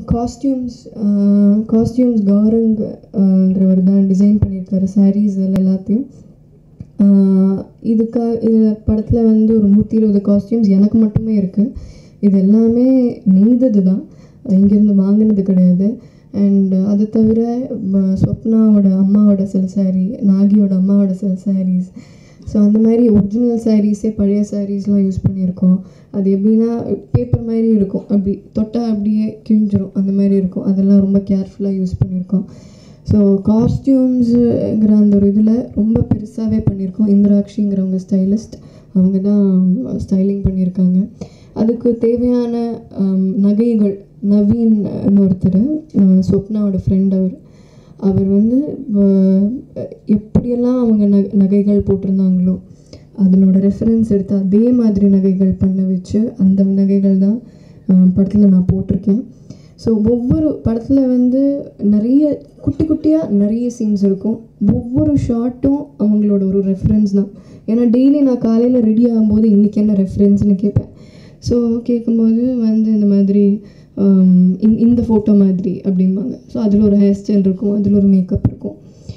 costumes costumes கௌரங்கிறவர் தான் design பண்ணியிருக்காரு சாரீஸ் இதில் எல்லாத்தையும் ஆஹ் இதுக்காக இதில் படத்தில் வந்து ஒரு நூற்றி இருபது காஸ்டியூம்ஸ் எனக்கு மட்டுமே இருக்குது இது எல்லாமே நெய்தது தான் இங்கேருந்து வாங்கினது கிடையாது அண்ட் அது தவிர ம- ஸ்வப்னாவோட அம்மாவோட சில saree நாகியோட அம்மாவோட சில sarees ஸோ அந்த மாதிரி ஒரிஜினல் சாரீஸே பழைய சாரீஸ்லாம் யூஸ் பண்ணியிருக்கோம் அது எப்படின்னா பேப்பர் மாதிரி இருக்கும் அப்படி தொட்டால் அப்படியே கிழிஞ்சிரும் அந்த மாதிரி இருக்கும் அதெல்லாம் ரொம்ப கேர்ஃபுல்லாக யூஸ் பண்ணியிருக்கோம் ஸோ காஸ்டியூம்ஸுங்கிற அந்த ஒரு இதில் ரொம்ப பெருசாகவே பண்ணியிருக்கோம் இந்திராட்சிங்கிறவங்க ஸ்டைலிஸ்ட் அவங்க தான் ஸ்டைலிங் பண்ணியிருக்காங்க அதுக்கு தேவையான ஆம், நகைகள் நவீன் ஒருத்தர் ஸ்வப்னாவோட ஃப்ரெண்ட் அவர் அவர் வந்து வ- எப்படியெல்லாம் அவங்க ந நகைகள் போட்டிருந்தாங்களோ அதனோட ரெஃபரன்ஸ் எடுத்து அதே மாதிரி நகைகள் பண்ண வச்சு அந்த நகைகள் தான் படத்தில் நான் போட்டிருக்கேன் ஸோ ஒவ்வொரு படத்தில் வந்து நிறைய குட்டி குட்டியாக நிறைய சீன்ஸ் இருக்கும் ஒவ்வொரு ஷார்ட்டும் அவங்களோட ஒரு ரெஃபரன்ஸ் தான் ஏன்னா டெய்லி நான் காலையில் ரெடி ஆகும்போது இன்றைக்கி என்ன ரெஃபரன்ஸ்னு கேட்பேன் ஸோ கேட்கும்போது வந்து இந்த மாதிரி ஆம், இந்த- இந்த ஃபோட்டோ மாதிரி அப்படிம்பாங்க ஸோ அதில் ஒரு ஹேர் ஸ்டைல் இருக்கும் அதில் ஒரு மேக்கப் இருக்கும்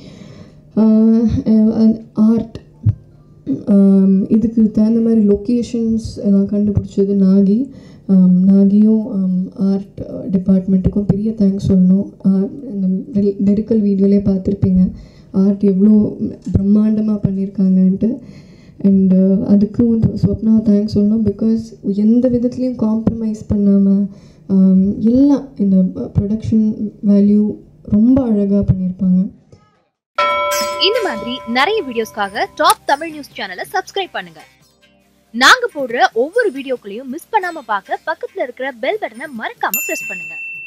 ஆர்ட் இதுக்கு தகுந்த மாதிரி லொக்கேஷன்ஸ் எல்லாம் கண்டுபிடிச்சது நாகி ஆம், நாகியும் ஆர்ட் டிபார்ட்மெண்ட்டுக்கும் பெரிய தேங்க்ஸ் சொல்லணும் ஆ- இந்த நெருக்கல் வீடியோலேயே பார்த்துருப்பீங்க ஆர்ட் எவ்வளோ பிரம்மாண்டமாக பண்ணியிருக்காங்கன்ட்டு அண்டு அதுக்கும் வந்து ஸ்வப்னா தேங்க்ஸ் சொல்லணும் பிகாஸ் எந்த விதத்துலேயும் காம்ப்ரமைஸ் பண்ணாமல் எல்லாம் இந்த ப்ரொடக்ஷன் வேல்யூ ரொம்ப அழகாக பண்ணியிருப்பாங்க இந்த மாதிரி நிறைய வீடியோஸ்க்காக டாப் தமிழ் நியூஸ் சேனலை சப்ஸ்கிரைப் பண்ணுங்க நாங்க போடுற ஒவ்வொரு வீடியோக்களையும் மிஸ் பண்ணாம பார்க்க பக்கத்துல இருக்கிற பெல் பட்டனை மறக்காம பிரஸ் பண்ணுங்க